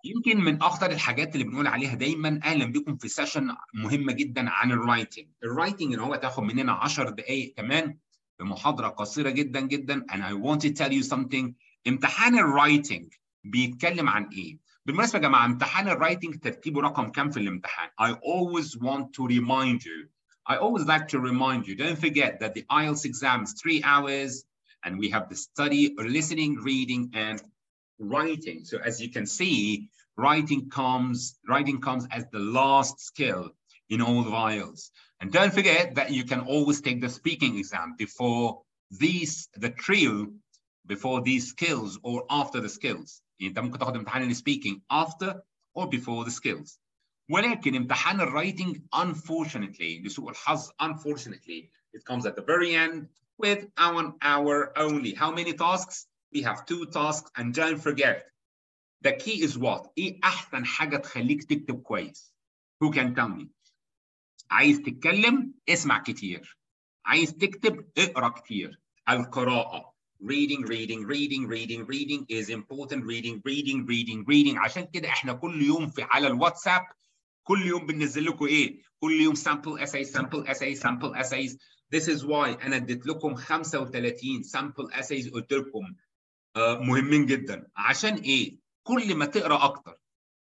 يمكن من اخطر الحاجات اللي بنقول عليها دايما اهلا بكم في سيشن مهمه جدا عن الرايتنج الرايتنج ان هو تاخد مننا 10 دقائق كمان بمحاضره قصيره جدا جدا and I want to tell you something امتحان الرايتنج بيتكلم عن ايه بالمناسبه يا جماعه امتحان الرايتنج ترتيبه رقم كام في الامتحان I always want to remind you I always like to remind you don't forget that the IELTS exam is three hours and we have the study listening reading and writing so as you can see writing comes writing comes as the last skill in all the IELTS and don't forget that you can always take the speaking exam before these the trio before these skills or after the skills انت ممكن تاخد امتحان السبيكينج after or before the skills ولكن امتحان الرايتنج unfortunately لسوء الحظ unfortunately it comes at the very end with one hour only how many tasks we have two tasks and don't forget the key is what ايه احسن حاجه تخليك تكتب كويس who can tell me عايز تتكلم اسمع كتير عايز تكتب اقرا كتير القراءه reading reading reading reading reading is important reading reading reading reading عشان كده احنا كل يوم في على الواتساب كل يوم بننزل لكم ايه كل يوم sample essays sample essays sample essays this is why انا اديت لكم 35 sample essays قلت لكم uh, مهمين جدا عشان ايه كل ما تقرا اكتر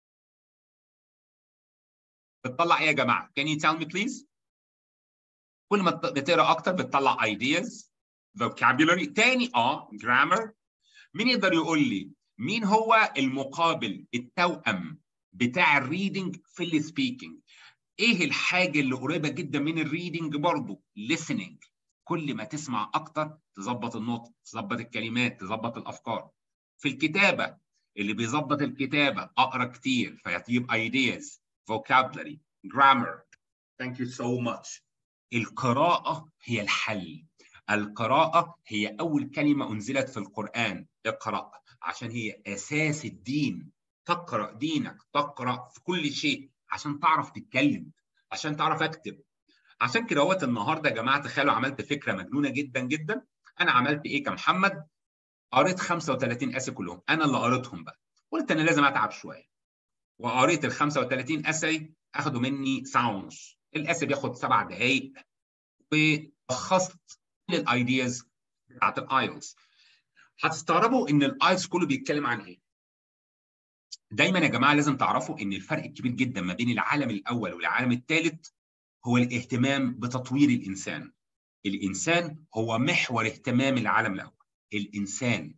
بتطلع ايه يا جماعه can you tell me please كل ما بتقرا اكتر بتطلع ideas vocabulary تاني اه grammar مين يقدر يقول لي مين هو المقابل التوأم بتاع الريدنج في السبيكينج ايه الحاجه اللي قريبه جدا من الريدنج برضه listening كل ما تسمع اكتر تظبط النطق تظبط الكلمات تظبط الافكار في الكتابه اللي بيظبط الكتابه اقرا كتير فيجيب ideas vocabulary grammar thank you so much القراءه هي الحل القراءة هي أول كلمة أنزلت في القرآن اقرأ عشان هي أساس الدين تقرأ دينك تقرأ في كل شيء عشان تعرف تتكلم عشان تعرف أكتب عشان كده هوت النهاردة يا جماعة تخيلوا عملت فكرة مجنونة جدا جدا أنا عملت إيه كمحمد قريت 35 اسي كلهم أنا اللي قريتهم بقى قلت أنا لازم أتعب شوية وقريت ال 35 اسي أخدوا مني ساعة ونص الاسي بياخد سبع دقايق ولخصت الايدياز بتاعت الايلز هتستغربوا ان الايلز كله بيتكلم عن ايه دايما يا جماعه لازم تعرفوا ان الفرق الكبير جدا ما بين العالم الاول والعالم الثالث هو الاهتمام بتطوير الانسان الانسان هو محور اهتمام العالم الاول الانسان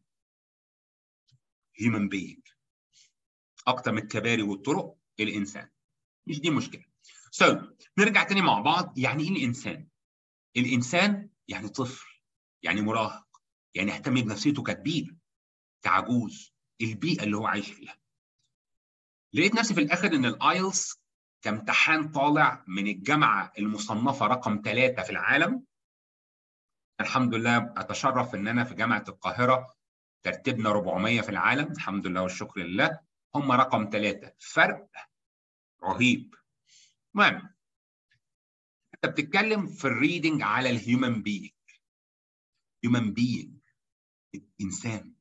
human being اكتر من الكباري والطرق الانسان مش دي مشكله سو so, نرجع تاني مع بعض يعني ايه الانسان الانسان يعني طفل يعني مراهق يعني يهتم بنفسيته ككبير كعجوز البيئه اللي هو عايش فيها لقيت نفسي في الاخر ان الايلتس كامتحان طالع من الجامعه المصنفه رقم ثلاثه في العالم الحمد لله اتشرف ان انا في جامعه القاهره ترتيبنا 400 في العالم الحمد لله والشكر لله هم رقم ثلاثه فرق رهيب المهم انت بتتكلم في الريدنج على الهيومن بينج هيومن بينج الانسان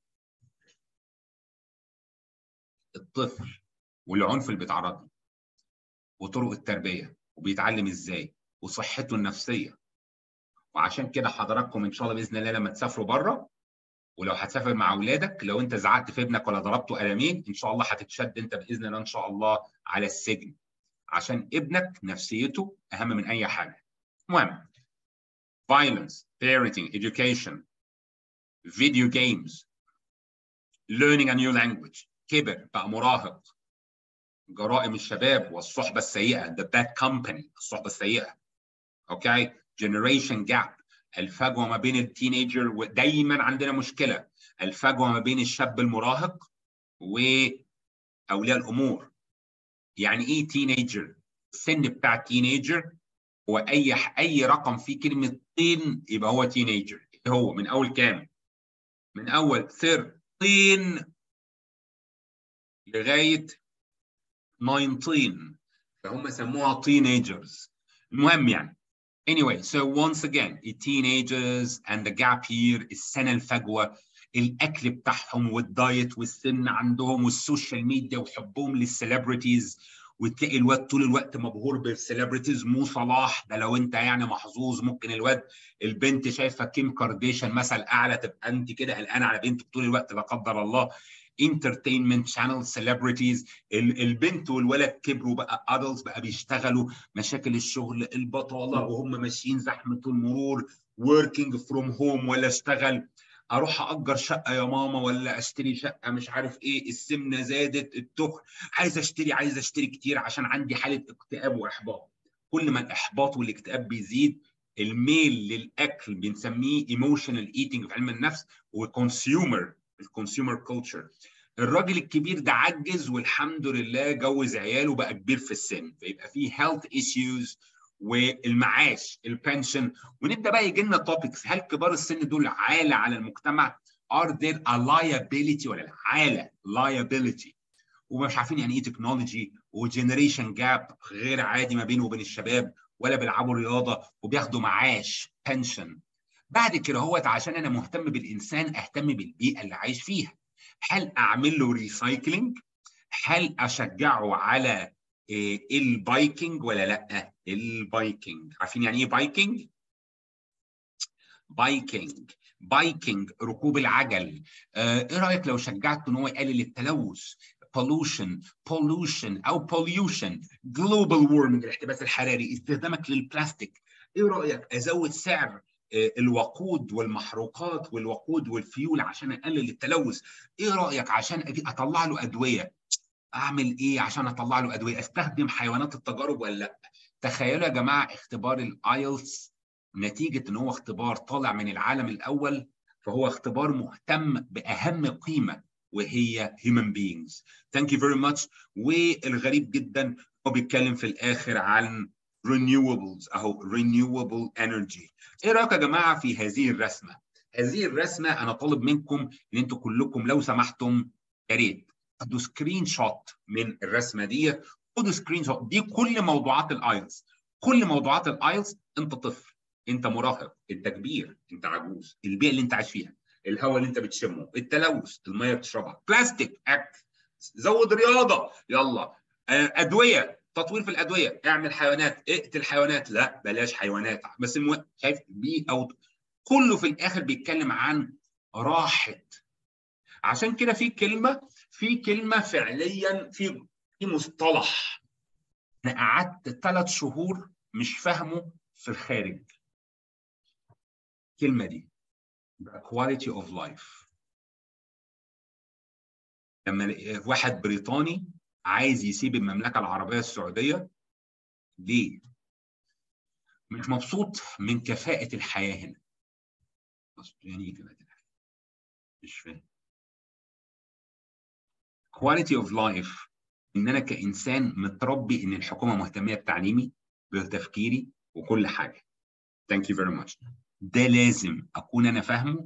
الطفل والعنف اللي بيتعرض له وطرق التربيه وبيتعلم ازاي وصحته النفسيه وعشان كده حضراتكم ان شاء الله باذن الله لما تسافروا بره ولو هتسافر مع اولادك لو انت زعقت في ابنك ولا ضربته قلمين ان شاء الله هتتشد انت باذن الله ان شاء الله على السجن عشان ابنك نفسيته اهم من اي حاجه المهم violence parenting education video games learning a new language كبر بقى مراهق جرائم الشباب والصحبه السيئه the bad company الصحبه السيئه اوكي okay. generation gap الفجوه ما بين التينيجر ودايما عندنا مشكله الفجوه ما بين الشاب المراهق واولياء الامور يعني ايه تينيجر السن بتاع التينيجر هو اي اي رقم فيه كلمه طين يبقى هو تينيجر هو من اول كام من اول 13 لغايه 19 فهم سموها teenagers المهم يعني anyway so once again the teenagers and the gap year السنه الفجوه الاكل بتاعهم والدايت والسن عندهم والسوشيال ميديا وحبهم للسليبرتيز وتلاقي الواد طول الوقت مبهور بالسليبرتيز مو صلاح ده لو انت يعني محظوظ ممكن الواد البنت شايفه كيم كارديشان مثل اعلى تبقى انت كده قلقان على بنتك طول الوقت لا قدر الله انترتينمنت شانل سيلبرتيز البنت والولد كبروا بقى ادلتس بقى بيشتغلوا مشاكل الشغل البطاله وهم ماشيين زحمه المرور working from home ولا اشتغل اروح اجر شقه يا ماما ولا اشتري شقه مش عارف ايه السمنه زادت التخن عايز اشتري عايز اشتري كتير عشان عندي حاله اكتئاب واحباط كل ما الاحباط والاكتئاب بيزيد الميل للاكل بنسميه ايموشنال ايتنج في علم النفس وكونسيومر الكونسيومر كلتشر الراجل الكبير ده عجز والحمد لله جوز عياله بقى كبير في السن فيبقى فيه هيلث ايشوز والمعاش البنشن ونبدا بقى يجي لنا توبكس هل كبار السن دول عاله على المجتمع are there a liability ولا لا عاله liability ومش عارفين يعني ايه تكنولوجي وجنريشن جاب غير عادي ما بينه وبين الشباب ولا بيلعبوا رياضه وبياخدوا معاش بنشن بعد كده هو عشان انا مهتم بالانسان اهتم بالبيئه اللي عايش فيها هل اعمل له ريسايكلينج هل اشجعه على إيه البايكنج ولا لا البايكنج عارفين يعني ايه بايكنج بايكنج بايكنج ركوب العجل آه ايه رايك لو شجعته ان هو يقلل التلوث pollution pollution او pollution global warming الاحتباس الحراري استخدامك للبلاستيك ايه رايك ازود سعر الوقود والمحروقات والوقود والفيول عشان اقلل التلوث ايه رايك عشان اطلع له ادويه اعمل ايه عشان اطلع له ادويه استخدم حيوانات التجارب ولا لا تخيلوا يا جماعه اختبار الايلتس نتيجه ان هو اختبار طالع من العالم الاول فهو اختبار مهتم باهم قيمه وهي human beings. Thank you very much. والغريب جدا هو بيتكلم في الاخر عن renewables اهو renewable energy. ايه رايكم يا جماعه في هذه الرسمه؟ هذه الرسمه انا طالب منكم ان انتم كلكم لو سمحتم يا ريت خدوا سكرين شوت من الرسمه ديت خدوا سكرين شوت دي كل موضوعات الايلتس كل موضوعات الايلتس انت طفل انت مراهق انت كبير انت عجوز البيئه اللي انت عايش فيها الهواء اللي انت بتشمه التلوث الميه بتشربها بلاستيك اكل زود رياضه يلا ادويه تطوير في الادويه اعمل حيوانات اقتل حيوانات لا بلاش حيوانات بس المهم شايف بي او كله في الاخر بيتكلم عن راحه عشان كده في كلمه في كلمه فعليا في في مصطلح انا قعدت ثلاث شهور مش فاهمه في الخارج الكلمه دي quality of life لما واحد بريطاني عايز يسيب المملكه العربيه السعوديه ليه؟ مش مبسوط من كفاءه الحياه هنا يعني ايه كفاءه الحياه؟ مش فاهم quality of life ان انا كانسان متربي ان الحكومه مهتميه بتعليمي بتفكيري وكل حاجه thank you very much ده لازم اكون انا فاهمه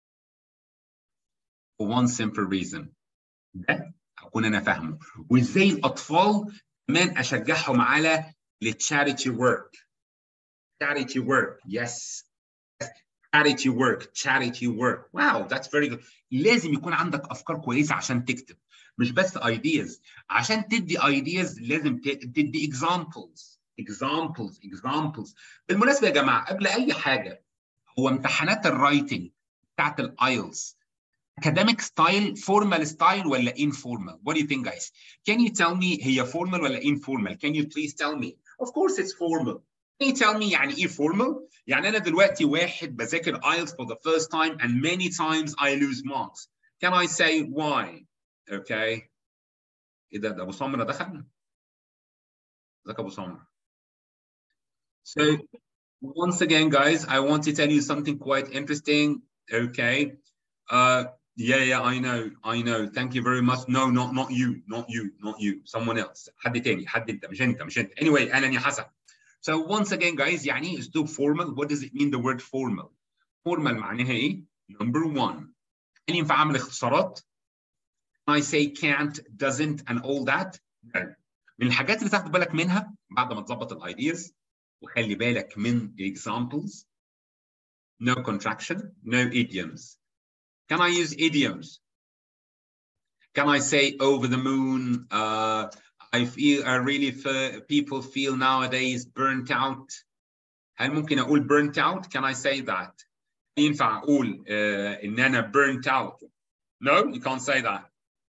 for one simple reason ده اكون انا فاهمه وازاي الاطفال كمان اشجعهم على التشاريتي ورك charity work yes charity work charity work wow that's very good لازم يكون عندك افكار كويسه عشان تكتب مش بس ideas عشان تدي ideas لازم تدي examples examples examples بالمناسبه يا جماعه قبل اي حاجه هو امتحانات الرايتنج بتاعت الايلتس academic style formal style ولا informal what do you think guys can you tell me هي formal ولا informal can you please tell me of course it's formal can you tell me يعني ايه formal يعني انا دلوقتي واحد بذاكر IELTS for the first time and many times I lose marks can I say why okay ايه ده ده ابو سمره دخل ازيك ابو سمره so once again guys I want to tell you something quite interesting okay uh yeah yeah I know I know thank you very much no not not you not you not you someone else حد تاني حد انت مش انت مش انت anyway انا يا حسن so once again guys يعني ايه اسلوب formal what does it mean the word formal formal معناها ايه number one هل ينفع اعمل اختصارات I say can't doesn't and all that من الحاجات اللي تاخد بالك منها بعد ما تظبط الايدياز وخلي بالك من examples no contraction no idioms Can I use idioms? Can I say over the moon? Uh, I feel I really feel, people feel nowadays burnt out. هل ممكن أقول burnt out? Can I say that? ينفع أقول uh, إن أنا burnt out? No, you can't say that.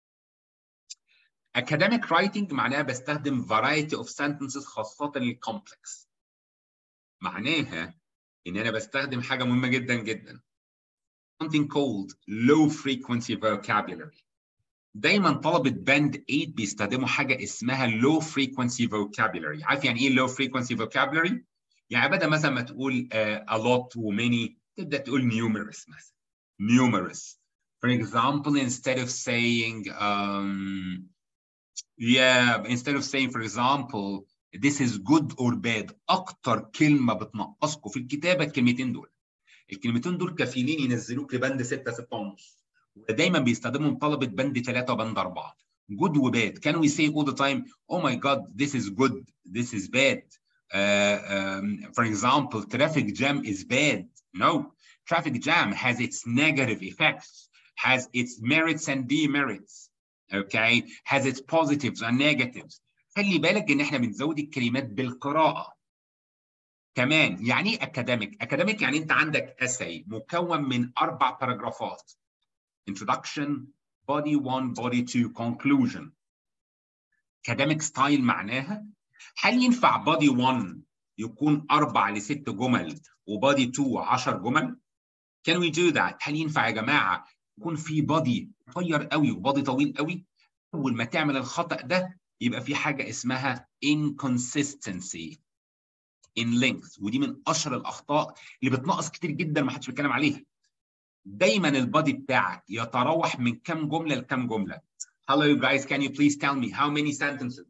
Academic writing معناها بستخدم variety of sentences خاصة الكومبلكس. معناها إن أنا بستخدم حاجة مهمة جدا جدا. Something called low frequency vocabulary. دايما طلبة باند 8 بيستخدموا حاجة اسمها low frequency vocabulary. عارف يعني إيه low frequency vocabulary؟ يعني بدل مثلا ما تقول uh, a lot و many تبدأ تقول numerous مثلا. Numerous. For example, instead of saying um, Yeah, instead of saying, for example, this is good or bad, أكتر كلمة بتنقصكم في الكتابة الكلمتين دول. الكلمتين دول كفيلين ينزلوك لبند 6 6 ونص. ودايما بيستخدمهم طلبة بند 3 وبند 4. Good وباد. Can we say all the time, oh my God, this is good, this is bad? Uh, um, for example, traffic jam is bad. No, traffic jam has its negative effects, has its merits and demerits. okay has its positives and negatives خلي بالك ان احنا بنزود الكلمات بالقراءه كمان يعني ايه اكاديميك اكاديميك يعني انت عندك essay مكون من اربع باراجرافات introduction body 1 body 2 conclusion academic style معناها هل ينفع body 1 يكون اربع لست جمل وبادي 2 10 جمل can we do that هل ينفع يا جماعه يكون في بادي قصير قوي وبادي طويل قوي اول ما تعمل الخطا ده يبقى في حاجه اسمها inconsistency in length ودي من اشهر الاخطاء اللي بتنقص كتير جدا ما حدش بيتكلم عليها دايما البادي بتاعك يتراوح من كام جمله لكام جمله Hello guys can you please tell me how many sentences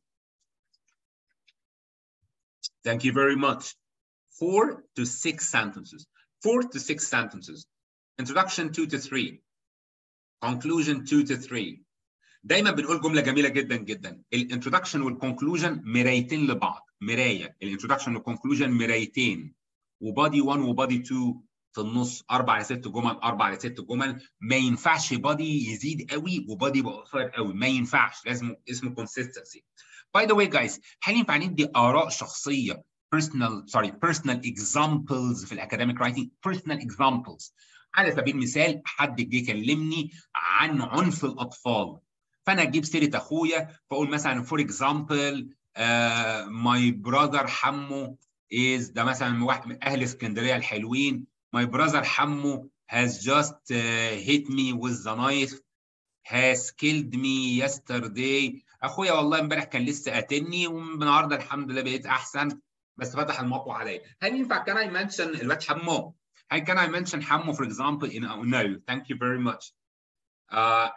Thank you very much four to six sentences four to six sentences introduction two to three conclusion two to three دايما بنقول جمله جميله جدا جدا الانترودكشن والكونكلوجن مرايتين لبعض مرايه الانترودكشن والكونكلوجن مرايتين وبادي 1 وبادي 2 في النص اربع لست جمل اربع لست جمل ما ينفعش بادي يزيد قوي وبادي يبقى قصير قوي ما ينفعش لازم اسمه كونسيستنسي باي ذا واي جايز هل ينفع ندي اراء شخصيه personal sorry personal examples في الاكاديميك رايتنج personal examples على سبيل المثال حد جه كلمني عن عنف الاطفال فانا اجيب سيره اخويا فاقول مثلا فور اكزامبل ماي براذر حمو از ده مثلا واحد من اهل اسكندريه الحلوين ماي براذر حمو has just uh, hit me with the knife has killed me yesterday اخويا والله امبارح كان لسه قاتلني والنهارده الحمد لله بقيت احسن بس فتح المطوه عليا هل ينفع كان اي منشن الواد حمو هل كان اي منشن حمو for example in oh, no thank you very much uh,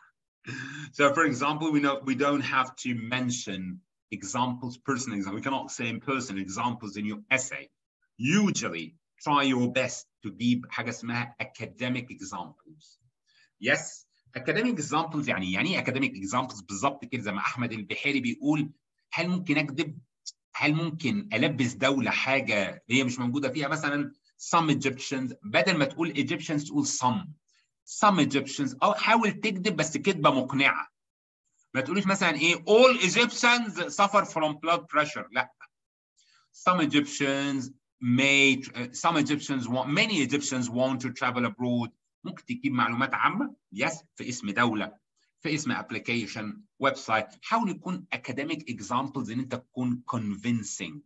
so for example we know we don't have to mention examples person example we cannot say in person examples in your essay usually try your best to give حاجه اسمها academic examples yes academic examples يعني يعني ايه academic examples بالظبط كده زي ما احمد البحيري بيقول هل ممكن اكذب هل ممكن البس دوله حاجه هي مش موجوده فيها مثلا some Egyptians بدل ما تقول Egyptians تقول some some Egyptians او حاول تكذب بس كذبه مقنعه ما تقوليش مثلا ايه all Egyptians suffer from blood pressure لا some Egyptians may some Egyptians want many Egyptians want to travel abroad ممكن تجيب معلومات عامه يس في اسم دوله في اسم ابلكيشن ويب سايت حاول يكون academic examples ان انت تكون convincing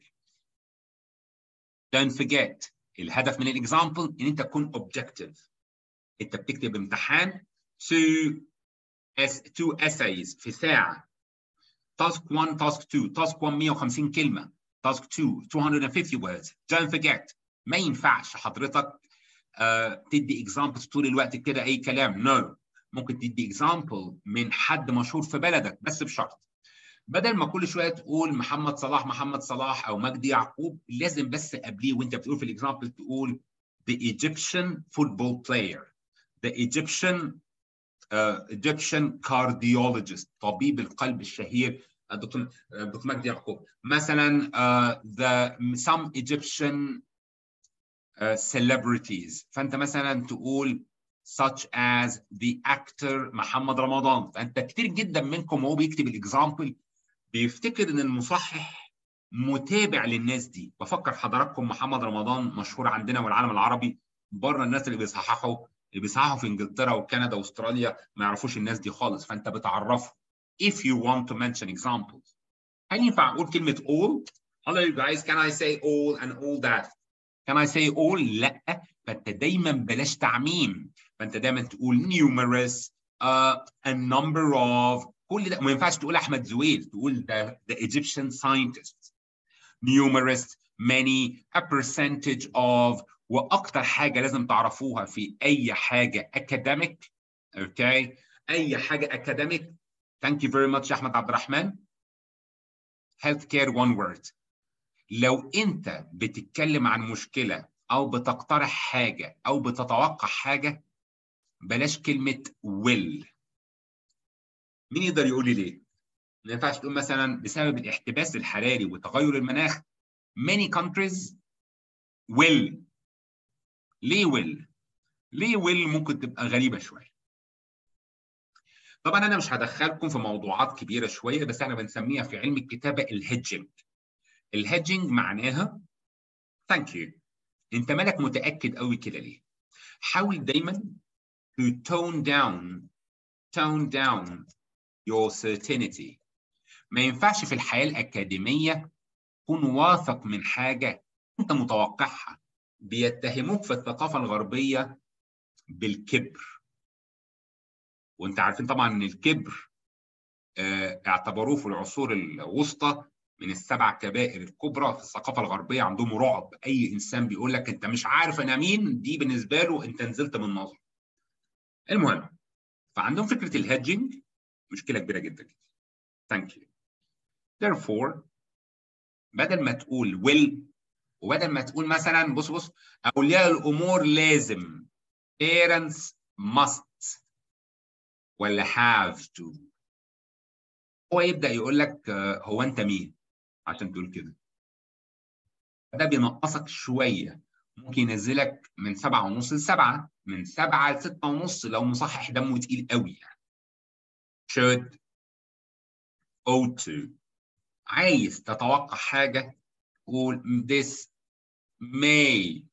don't forget الهدف من الاكزامبل ان انت تكون objective انت بتكتب امتحان two اس two essays في ساعه task 1 task 2 task 1 150 كلمه task 2 250 words don't forget ما ينفعش حضرتك uh, تدي اكزامبلز طول الوقت كده اي كلام نو no. ممكن تدي اكزامبل من حد مشهور في بلدك بس بشرط بدل ما كل شويه تقول محمد صلاح محمد صلاح او مجدي يعقوب لازم بس قبليه وانت بتقول في الاكزامبل تقول the Egyptian football player the Egyptian uh, Egyptian cardiologist طبيب القلب الشهير الدكتور الدكتور مجدي يعقوب مثلا uh, the some Egyptian uh, celebrities فانت مثلا تقول such as the actor محمد رمضان فانت كتير جدا منكم وهو بيكتب الاكزامبل بيفتكر ان المصحح متابع للناس دي بفكر حضراتكم محمد رمضان مشهور عندنا والعالم العربي بره الناس اللي بيصححوا اللي بيصححوا في انجلترا وكندا واستراليا ما يعرفوش الناس دي خالص فانت بتعرفه if you want to mention examples هل ينفع اقول كلمه all hello you guys can I say all and all that can I say all لا فانت دايما بلاش تعميم فانت دايما تقول numerous uh, a number of كل ده ما ينفعش تقول احمد زويل تقول the, the Egyptian scientist numerous many a percentage of واكتر حاجه لازم تعرفوها في اي حاجه academic اوكي okay. اي حاجه academic thank you very much يا احمد عبد الرحمن health care one word لو انت بتتكلم عن مشكله او بتقترح حاجه او بتتوقع حاجه بلاش كلمه will مين يقدر يقول لي ليه ما ينفعش تقول مثلا بسبب الاحتباس الحراري وتغير المناخ many countries will ليه will ليه will ممكن تبقى غريبه شويه طبعا انا مش هدخلكم في موضوعات كبيره شويه بس احنا بنسميها في علم الكتابه الهيدجنج الهيدجنج معناها ثانك يو انت مالك متاكد قوي كده ليه حاول دايما to tone down tone down your certainty ما ينفعش في الحياه الاكاديميه تكون واثق من حاجه انت متوقعها بيتهموك في الثقافه الغربيه بالكبر وانت عارفين طبعا ان الكبر اه اعتبروه في العصور الوسطى من السبع كبائر الكبرى في الثقافه الغربيه عندهم رعب اي انسان بيقول لك انت مش عارف انا مين دي بالنسبه له انت نزلت من نظر المهم فعندهم فكره الهيدجنج مشكله كبيره جدا جدا ثانك يو therefore بدل ما تقول will وبدل ما تقول مثلا بص بص اولياء الامور لازم parents must ولا have to هو يبدا يقول لك هو انت مين عشان تقول كده ده بينقصك شويه ممكن ينزلك من سبعة ونص لسبعة من سبعة لستة ونص لو مصحح دمه تقيل قوي يعني should ought to عايز تتوقع حاجة قول this may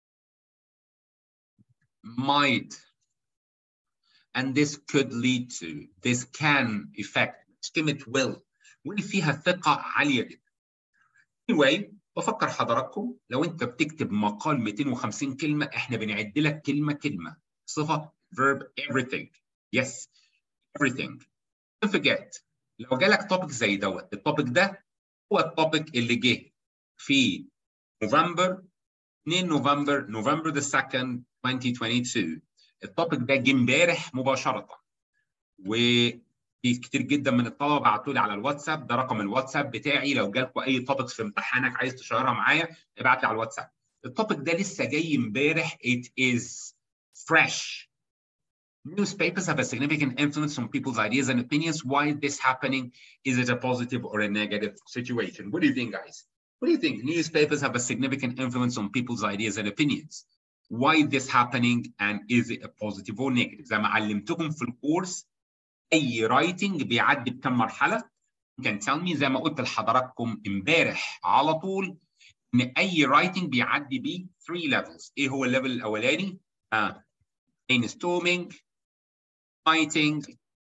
might and this could lead to this can affect كلمة will will فيها ثقة عالية جدا anyway بفكر حضراتكم لو انت بتكتب مقال 250 كلمة احنا بنعد لك كلمة كلمة صفة verb everything yes everything don't forget لو جالك توبيك زي دوت التوبيك ده هو التوبيك اللي جه في نوفمبر 2 نوفمبر نوفمبر the 2nd 2022 التوبيك ده جه امبارح مباشرة وفي كتير جدا من الطلبه بعتوا لي على الواتساب ده رقم الواتساب بتاعي لو جالكم اي توبيك في امتحانك عايز تشيرها معايا ابعت لي على الواتساب التوبيك ده لسه جاي امبارح it is fresh Newspapers have a significant influence on people's ideas and opinions. Why is this happening? Is it a positive or a negative situation? What do you think, guys? What do you think? Newspapers have a significant influence on people's ideas and opinions. Why is this happening? And is it a positive or negative? زي ما علمتكم في الكورس اي رايتنج بيعدي بكم مرحله كان tell me زي ما قلت لحضراتكم امبارح على طول ان اي رايتنج بيعدي ب 3 levels ايه هو الليفل الاولاني؟ آه. brainstorming writing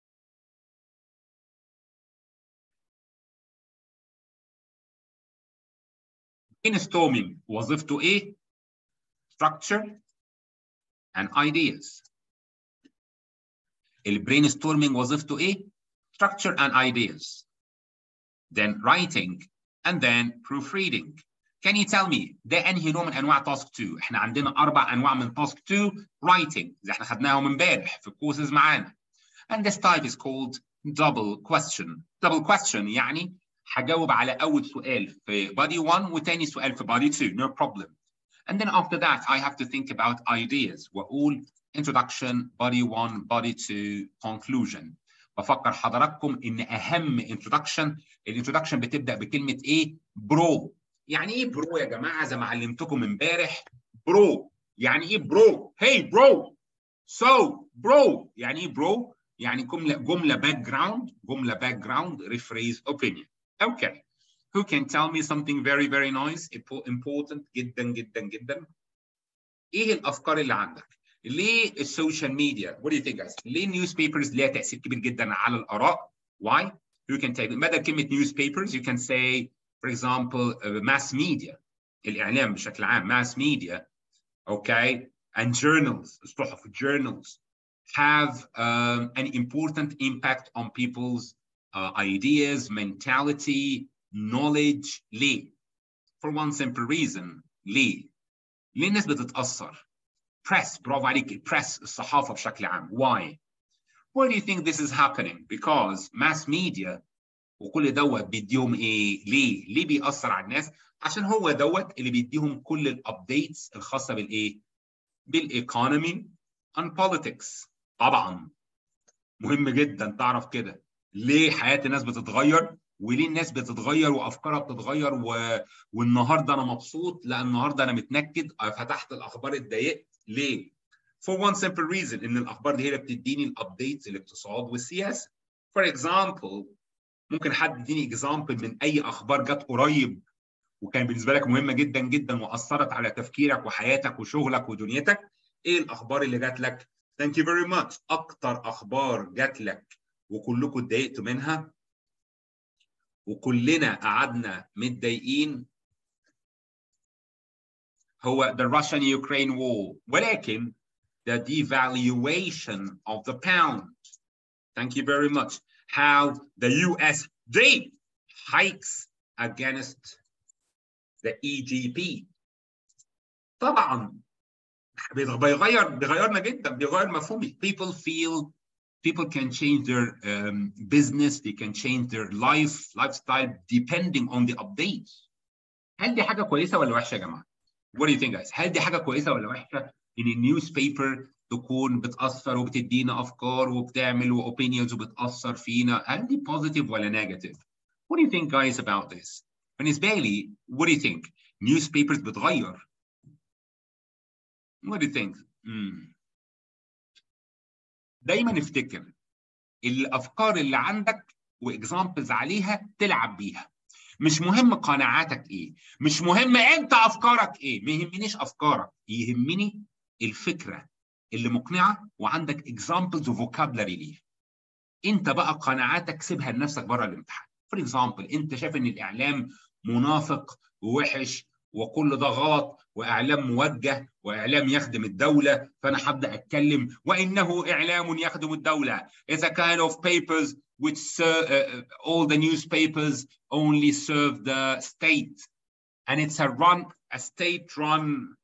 brainstorming وظيفته ايه؟ structure and ideas البرينستورمينج وظيفته ايه؟ structure and ideas. Then writing and then proofreading. Can you tell me ده انهي نوع من انواع تاسك 2؟ احنا عندنا اربع انواع من تاسك 2 writing زي احنا خدناهم امبارح في الكورسز معانا. And this type is called double question. Double question يعني هجاوب على اول سؤال في body 1 وتاني سؤال في body 2 no problem. And then after that I have to think about ideas واقول introduction body 1 body 2 conclusion بفكر حضراتكم ان اهم introduction الانترودكشن بتبدا بكلمه ايه برو يعني ايه برو يا جماعه زي ما علمتكم امبارح برو يعني ايه برو هي برو So bro يعني ايه bro؟ يعني جملة جملة background جملة background rephrase opinion. Okay. Who can tell me something very very nice important جدا جدا جدا ايه الافكار اللي عندك؟ ليه السوشيال ميديا؟ What do you think guys؟ ليه النيوزبيبرز ليها تأثير كبير جدا على الآراء؟ Why? You can take بدل كلمة newspapers you can say for example uh, mass media الإعلام بشكل عام mass media okay and journals الصحف journals have um, an important impact on people's uh, ideas mentality knowledge ليه؟ for one simple reason ليه؟ ليه الناس بتتأثر؟ press برافو عليك press الصحافة بشكل عام why؟ Why do you think this is happening? Because mass media وكل دوت بيديهم ايه؟ ليه؟ ليه بيأثر على الناس؟ عشان هو دوت اللي بيديهم كل الابديتس الخاصة بالايه؟ بالايكونومي and politics طبعا مهم جدا تعرف كده ليه حياة الناس بتتغير وليه الناس بتتغير وافكارها بتتغير و... والنهارده انا مبسوط لا النهارده انا متنكد فتحت الاخبار اتضايقت ليه؟ For one simple reason ان الاخبار دي هي اللي بتديني الابديتس الاقتصاد والسياسه. For example ممكن حد يديني اكزامبل من اي اخبار جت قريب وكان بالنسبه لك مهمه جدا جدا واثرت على تفكيرك وحياتك وشغلك ودنيتك ايه الاخبار اللي جات لك؟ Thank you very much. اكتر اخبار جات لك وكلكم اتضايقتوا منها وكلنا قعدنا متضايقين هو the Russian Ukraine war ولكن the devaluation of the pound thank you very much how the USD hikes against the EGP طبعا بيغير بيغيرنا جدا بيغير مفهومي people feel people can change their um, business, they can change their life, lifestyle, depending on the updates. هل دي حاجة كويسة ولا وحشة يا جماعة؟ What do you think guys؟ هل دي حاجة كويسة ولا وحشة؟ إن النيوز بيبر تكون بتأثر وبتدينا أفكار وبتعمل وأوبينيونز وبتأثر فينا، هل دي positive ولا negative؟ What do you think guys about this؟ بالنسبة لي what do you think؟ newspapers بتغير. What do you think؟ mm. دايما افتكر الافكار اللي عندك واكزامبلز عليها تلعب بيها مش مهم قناعاتك ايه مش مهم انت افكارك ايه ما يهمنيش افكارك يهمني الفكره اللي مقنعه وعندك اكزامبلز وفوكابلري ليه انت بقى قناعاتك سيبها لنفسك بره الامتحان فور اكزامبل انت شايف ان الاعلام منافق ووحش وكل ده غلط واعلام موجه واعلام يخدم الدوله فانا هبدا اتكلم وانه اعلام يخدم الدوله it's a kind of papers which serve, uh, all the newspapers only serve the state and it's a run a state run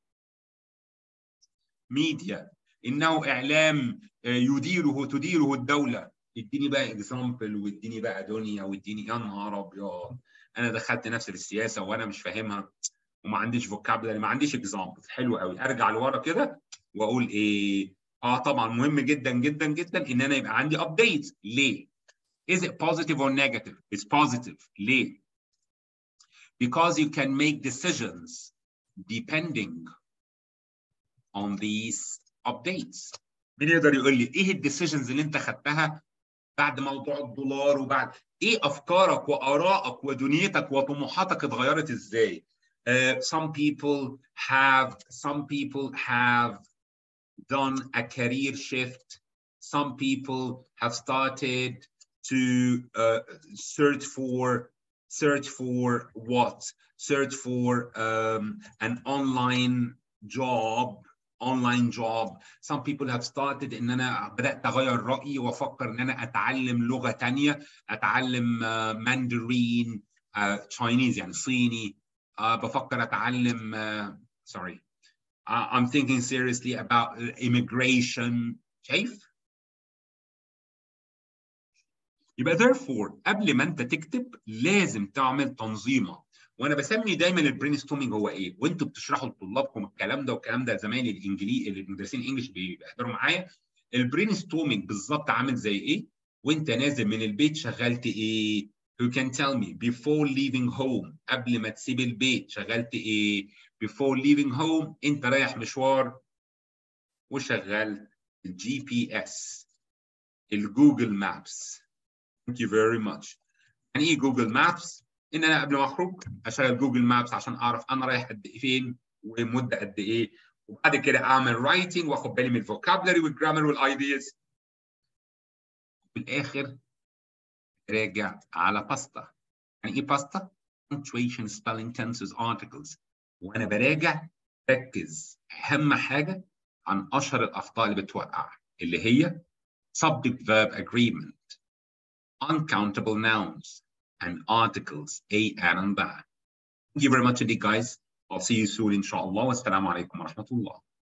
media انه اعلام يديره تديره الدوله اديني بقى اكزامبل واديني بقى دنيا واديني يا نهار ابيض انا دخلت نفسي للسياسه وانا مش فاهمها وما عنديش فوكابلري ما عنديش اكزامبل حلو قوي ارجع لورا كده واقول ايه اه طبعا مهم جدا جدا جدا ان انا يبقى عندي ابديت ليه is it positive or negative it's positive ليه because you can make decisions depending on these updates مين يقدر يقول لي ايه الديسيجنز اللي انت خدتها بعد موضوع الدولار وبعد ايه افكارك وارائك ودنيتك وطموحاتك اتغيرت ازاي Uh, some people have some people have done a career shift. Some people have started to uh, search for search for what? Search for um, an online job. Online job. Some people have started ان انا بدات اغير رايي وافكر ان انا اتعلم لغه ثانيه، اتعلم ماندرين تشاينيز يعني صيني Uh, بفكر اتعلم uh, sorry uh, I'm thinking seriously about immigration شايف يبقى therefore قبل ما انت تكتب لازم تعمل تنظيمه وانا بسمي دايما البرين ستومينج هو ايه وانتوا بتشرحوا لطلابكم الكلام ده والكلام ده زمايلي الانجليزي اللي مدرسين انجلش بيحضروا معايا البرين ستومينج بالظبط عامل زي ايه وانت نازل من البيت شغلت ايه who can tell me before leaving home قبل ما تسيب البيت شغلت ايه before leaving home انت رايح مشوار وشغلت الجي بي اس الجوجل مابس Thank you very much يعني ايه جوجل مابس ان انا قبل ما اخرج اشغل جوجل مابس عشان اعرف انا رايح قد ايه فين ومده قد ايه وبعد كده اعمل رايتنج واخد بالي من الفوكابلري والجرامر والايدياز في الاخر راجع على باستا يعني ايه باستا؟ punctuation spelling tenses articles وانا براجع ركز اهم حاجه عن اشهر الاخطاء اللي بتوقع اللي هي subject verb agreement uncountable nouns and articles A and B. Thank you very much indeed guys. I'll see you soon inshallah. Wassalamu alaikum wa rahmatullah.